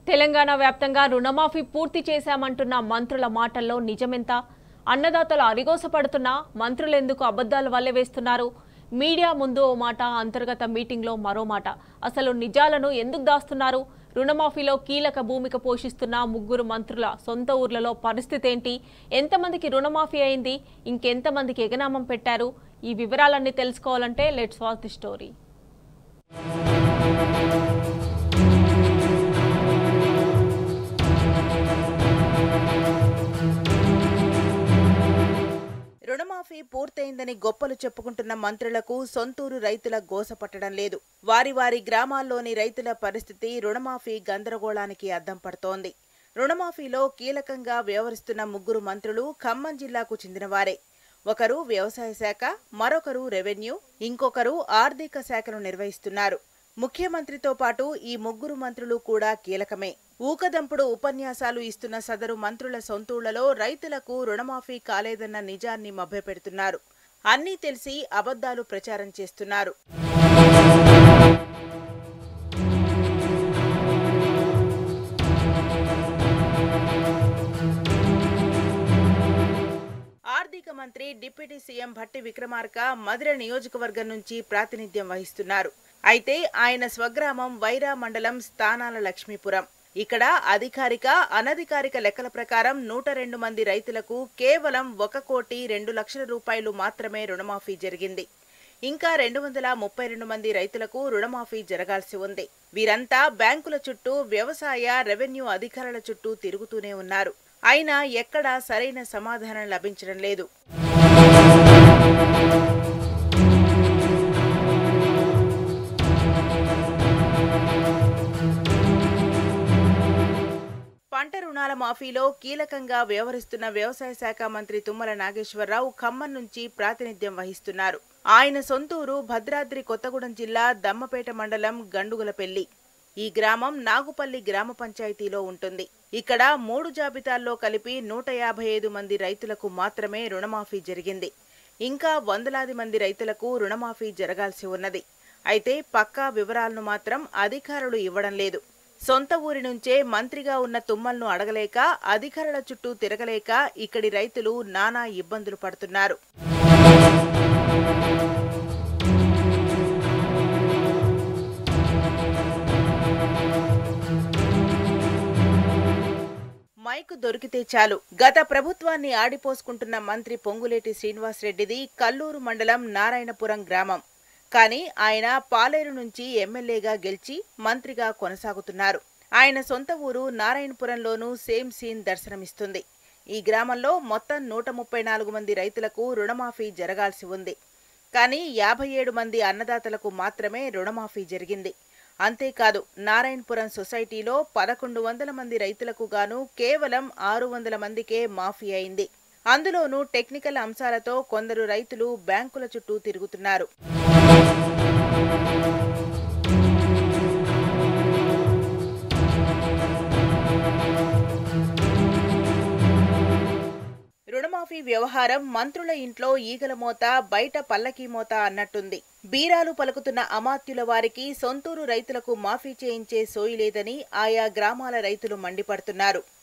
తెలంగాణ వ్యాప్తంగా రుణమాఫీ పూర్తి చేశామంటున్న మంత్రుల మాటల్లో నిజమెంత అన్నదాతలు అరిగోసపడుతున్నా మంత్రులెందుకు అబద్ధాలు వల్లే వేస్తున్నారు మీడియా ముందు ఓ మాట అంతర్గత మీటింగ్లో మరో మాట అసలు నిజాలను ఎందుకు దాస్తున్నారు రుణమాఫీలో కీలక భూమిక పోషిస్తున్న ముగ్గురు మంత్రుల సొంత ఊర్లలో పరిస్థితి ఏంటి ఎంతమందికి రుణమాఫీ అయింది ఇంకెంతమందికి ఎగనామం పెట్టారు ఈ వివరాలన్నీ తెలుసుకోవాలంటే లెట్స్ వాచ్ ది స్టోరీ రుణమాఫీ పూర్తయిందని గొప్పలు చెప్పుకుంటున్న మంత్రులకు సొంతూరు రైతుల గోస పట్టడం లేదు వారి వారి గ్రామాల్లోని రైతుల పరిస్థితి రుణమాఫీ గందరగోళానికి అద్దం పడుతోంది రుణమాఫీలో కీలకంగా వ్యవహరిస్తున్న ముగ్గురు మంత్రులు ఖమ్మం జిల్లాకు చెందినవారే ఒకరు వ్యవసాయ శాఖ మరొకరు రెవెన్యూ ఇంకొకరు ఆర్థిక శాఖను నిర్వహిస్తున్నారు ముఖ్యమంత్రితో పాటు ఈ ముగ్గురు మంత్రులు కూడా కీలకమే ఊకదంపుడు ఉపన్యాసాలు ఇస్తున్న సదరు మంత్రుల సొంతూళ్లలో రైతులకు రుణమాఫీ కాలేదన్న నిజాన్ని మభ్యపెడుతున్నారు అన్నీ తెలిసి అబద్ధాలు ప్రచారం చేస్తున్నారు ఆర్థిక మంత్రి డిప్యూటీ సీఎం భట్టి విక్రమార్క మధుర నియోజకవర్గం నుంచి ప్రాతినిధ్యం వహిస్తున్నారు అయితే ఆయన స్వగ్రామం వైరా మండలం స్థానాల లక్ష్మీపురం ఇక్కడ అధికారిక అనధికారిక లెక్కల ప్రకారం నూట రెండు మంది రైతులకు కేవలం ఒక కోటి రెండు లక్షల రూపాయలు మాత్రమే రుణమాఫీ జరిగింది ఇంకా రెండు వందల ముప్పై రెండు మంది రైతులకు రుణమాఫీ జరగాల్సి ఉంది వీరంతా బ్యాంకుల చుట్టూ వ్యవసాయ రెవెన్యూ అధికారుల చుట్టూ తిరుగుతూనే ఉన్నారు అయినా ఎక్కడా సరైన సమాధానం లభించడం లేదు పంట రుణాల మాఫీలో కీలకంగా వ్యవహరిస్తున్న వ్యవసాయ శాఖ మంత్రి తుమ్మల నాగేశ్వరరావు ఖమ్మం నుంచి ప్రాతినిధ్యం వహిస్తున్నారు ఆయన సొంతూరు భద్రాద్రి కొత్తగూడెం జిల్లా దమ్మపేట మండలం గండుగులపెల్లి ఈ గ్రామం నాగుపల్లి గ్రామ పంచాయతీలో ఉంటుంది ఇక్కడ మూడు జాబితాల్లో కలిపి నూట యాభై ఐదు మంది రైతులకు మాత్రమే రుణమాఫీ జరిగింది ఇంకా వందలాది మంది రైతులకు రుణమాఫీ జరగాల్సి ఉన్నది అయితే పక్కా వివరాలను మాత్రం అధికారులు ఇవ్వడం లేదు సొంత ఊరి నుంచే మంత్రిగా ఉన్న తుమ్మల్ను అడగలేక అధికారుల చుట్టూ తిరగలేక ఇక్కడి రైతులు నానా ఇబ్బందులు పడుతున్నారు మైకు దొరికితే చాలు గత ప్రభుత్వాన్ని ఆడిపోసుకుంటున్న మంత్రి పొంగులేటి శ్రీనివాసరెడ్డిది కల్లూరు మండలం నారాయణపురం గ్రామం కానీ ఆయన పాలేరు నుంచి ఎమ్మెల్యేగా గెలిచి మంత్రిగా కొనసాగుతున్నారు ఆయన సొంత ఊరు నారాయణపురంలోనూ సేమ్ సీన్ దర్శనమిస్తుంది ఈ గ్రామంలో మొత్తం నూట ముప్పై నాలుగు మంది రైతులకు రుణమాఫీ జరగాల్సి ఉంది కానీ యాభై ఏడు మంది అన్నదాతలకు మాత్రమే రుణమాఫీ జరిగింది అంతేకాదు నారాయణపురం సొసైటీలో పదకొండు వందల మంది రైతులకు గాను కేవలం ఆరు వందల మందికే మాఫీ అయింది అందులోనూ టెక్నికల్ అంశాలతో కొందరు రైతులు బ్యాంకుల చుట్టూ తిరుగుతున్నారు రుణమాఫీ వ్యవహారం మంత్రుల ఇంట్లో ఈగల మోత బయట పల్లకీ మోత అన్నట్టుంది బీరాలు పలుకుతున్న అమాత్యుల వారికి సొంతూరు రైతులకు మాఫీ చేయించే సోయి లేదని ఆయా గ్రామాల రైతులు మండిపడుతున్నారు